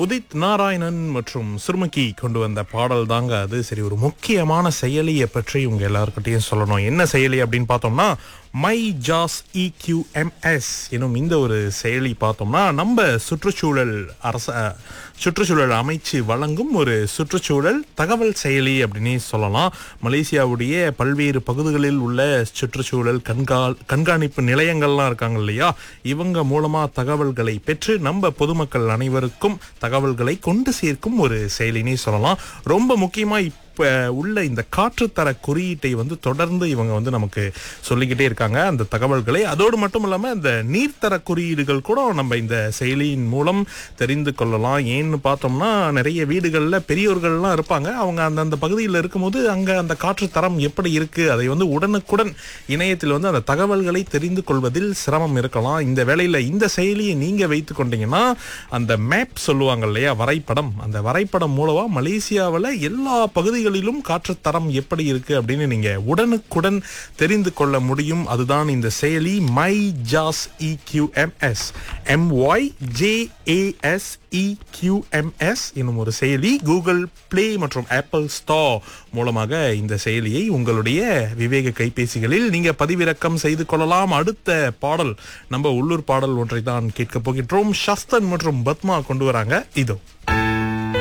உதித் நாராயணன் மற்றும் சுருமக்கி கொண்டு வந்த பாடல் தாங்க அது சரி ஒரு முக்கியமான செயலியை பற்றி உங்க எல்லாருக்கிட்டையும் சொல்லணும் என்ன செயலி அப்படின்னு பார்த்தோம்னா மை ஜாஸ் இக்யூஎம்எஸ் எனும் இந்த ஒரு செயலி பார்த்தோம்னா நம்ம சுற்றுச்சூழல் அரச சுற்றுச்சூழல் அமைச்சு வழங்கும் ஒரு சுற்றுச்சூழல் தகவல் செயலி அப்படின்னே சொல்லலாம் மலேசியாவுடைய பல்வேறு பகுதிகளில் உள்ள சுற்றுச்சூழல் கண்கா கண்காணிப்பு நிலையங்கள்லாம் இருக்காங்க இல்லையா இவங்க மூலமா தகவல்களை பெற்று நம்ம பொதுமக்கள் அனைவருக்கும் தகவல்களை கொண்டு சேர்க்கும் ஒரு செயலினே சொல்லலாம் ரொம்ப முக்கியமா இப்ப உள்ள இந்த காற்றுத்தர குறியீட்டை வந்து தொடர்ந்து இவங்க வந்து நமக்கு சொல்லிக்கிட்டே இருக்காங்க அந்த தகவல்களை அதோடு மட்டும் இல்லாம இந்த நீர்த்தர குறியீடுகள் கூட நம்ம இந்த செயலியின் மூலம் தெரிந்து கொள்ளலாம் ஏன்னு பார்த்தோம்னா நிறைய வீடுகளில் பெரியோர்கள்லாம் இருப்பாங்க அவங்க அந்தந்த பகுதியில் இருக்கும்போது அங்க அந்த காற்று தரம் எப்படி இருக்கு அதை வந்து உடனுக்குடன் இணையத்தில் வந்து அந்த தகவல்களை தெரிந்து கொள்வதில் சிரமம் இருக்கலாம் இந்த வேளையில இந்த செயலியை நீங்க வைத்து கொண்டீங்கன்னா அந்த மேப் சொல்லுவாங்க இல்லையா வரைபடம் அந்த வரைபடம் மூலமா மலேசியாவில் எல்லா பகுதிகளிலும் காற்று தரம் எப்படி இருக்கு அப்படின்னு நீங்க உடனுக்குடன் தெரிந்து கொள்ள முடியும் அதுதான் இந்த செயலி my JAS EQMS MY JAS EQMS என்னும் ஒரு செயலி கூகுள் பிளே மற்றும் ஆப்பிள் ஸ்டோர் மூலமாக இந்த செயலியை உங்களுடைய விவேக கைபேசிகளில் நீங்க பதிவிறக்கம் செய்து கொள்ளலாம் அடுத்த பாடல் நம்ம உள்ளூர் பாடல் ஒன்றை தான் கேட்க போகின்றோம் ஷஸ்தன் மற்றும் பத்மா கொண்டு வராங்க இதோ